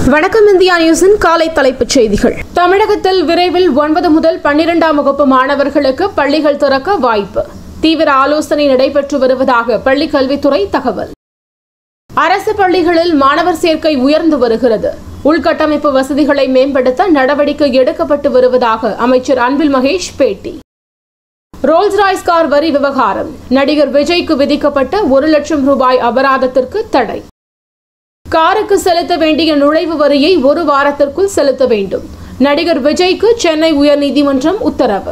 வணக்கம் இந்தியா நியூஸின் காலை தலைப்புச் செய்திகள் தமிழகத்தில் விரைவில் ஒன்பது முதல் பன்னிரெண்டாம் வகுப்பு மாணவர்களுக்கு பள்ளிகள் திறக்க வாய்ப்பு தீவிர ஆலோசனை நடைபெற்று வருவதாக பள்ளிக் கல்வித்துறை தகவல் அரசு பள்ளிகளில் மாணவர் சேர்க்கை உயர்ந்து வருகிறது உள்கட்டமைப்பு வசதிகளை மேம்படுத்த நடவடிக்கை எடுக்கப்பட்டு வருவதாக அமைச்சர் அன்பில் மகேஷ் பேட்டி ரோல்ஸ் ராய்ஸ் கார் வரி விவகாரம் நடிகர் விஜய்க்கு விதிக்கப்பட்ட ஒரு லட்சம் ரூபாய் அபராதத்திற்கு தடை காருக்கு செலுத்த வேண்டிய நுழைவு வரியை ஒரு வாரத்திற்குள் செலுத்த வேண்டும் நடிகர் விஜய்க்கு சென்னை உயர்நீதிமன்றம் உத்தரவு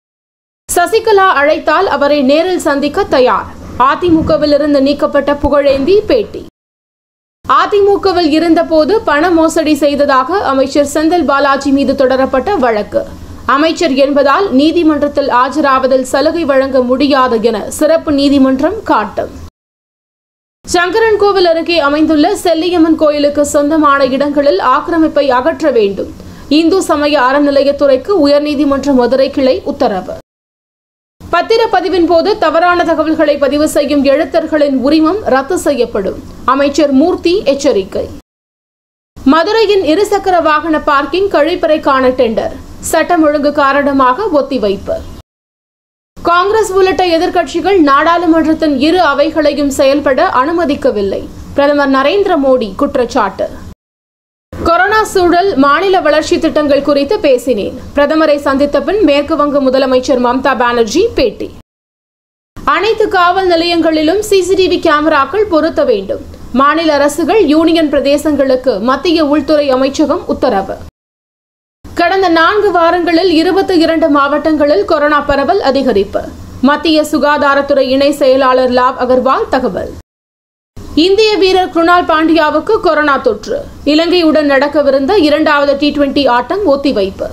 சசிகலா அழைத்தால் அவரை நேரில் சந்திக்க தயார் அதிமுகவிலிருந்து நீக்கப்பட்ட புகழேந்தி பேட்டி அதிமுகவில் இருந்தபோது பண மோசடி செய்ததாக அமைச்சர் செந்தில் பாலாஜி மீது தொடரப்பட்ட வழக்கு அமைச்சர் என்பதால் நீதிமன்றத்தில் ஆஜராவதில் சலுகை வழங்க முடியாது என சிறப்பு நீதிமன்றம் காட்டும் சங்கரன் கோவில் அருகே அமைந்துள்ள செல்லியம்மன் கோயிலுக்கு சொந்தமான இடங்களில் ஆக்கிரமிப்பை அகற்ற வேண்டும் இந்து சமய அறநிலையத்துறைக்கு உயர்நீதிமன்ற மதுரை கிளை உத்தரவு பத்திரப்பதிவின் போது தவறான தகவல்களை பதிவு செய்யும் எழுத்தர்களின் உரிமம் ரத்து செய்யப்படும் அமைச்சர் மூர்த்தி எச்சரிக்கை மதுரையின் இருசக்கர வாகன பார்க்கிங் கழிப்பறைக்கான டெண்டர் சட்டம் ஒழுங்கு காரணமாக ஒத்திவைப்பு காங்கிரஸ் உள்ளிட்ட எதிர்க்கட்சிகள் நாடாளுமன்றத்தின் இரு அவைகளையும் செயல்பட அனுமதிக்கவில்லை பிரதமர் நரேந்திர மோடி குற்றச்சாட்டு கொரோனா சூழல் மாநில வளர்ச்சி திட்டங்கள் குறித்து பேசினேன் பிரதமரை சந்தித்த பின் மேற்கு வங்க முதலமைச்சர் மம்தா பானர்ஜி பேட்டி அனைத்து காவல் நிலையங்களிலும் சிசிடிவி கேமராக்கள் பொருத்த வேண்டும் மாநில அரசுகள் யூனியன் பிரதேசங்களுக்கு மத்திய உள்துறை அமைச்சகம் உத்தரவு கடந்த நான்கு வாரங்களில் இருபத்தி இரண்டு மாவட்டங்களில் கொரோனா பரவல் அதிகரிப்பு மத்திய சுகாதாரத்துறை இணை செயலாளர் லாவ் அகர்வால் தகவல் இந்திய வீரர் குருணால் பாண்டியாவுக்கு கொரோனா தொற்று இலங்கையுடன் நடக்கவிருந்த இரண்டாவது டி டுவெண்டி ஆட்டம் ஒத்திவைப்பு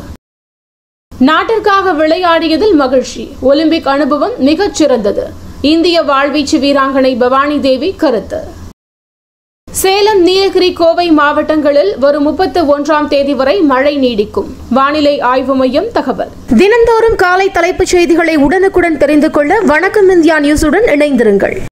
நாட்டிற்காக விளையாடியதில் மகிழ்ச்சி ஒலிம்பிக் அனுபவம் மிகச் சிறந்தது இந்திய வாழ்வீச்சு வீராங்கனை பவானி தேவி கருத்து சேலம் நீலகிரி கோவை மாவட்டங்களில் வரும் முப்பத்து ஒன்றாம் தேதி வரை மழை நீடிக்கும் வானிலை ஆய்வு மையம் தகவல் தினந்தோறும் காலை தலைப்புச் செய்திகளை உடனுக்குடன் தெரிந்து கொள்ள வணக்கம் இந்தியா நியூஸுடன் இணைந்திருங்கள்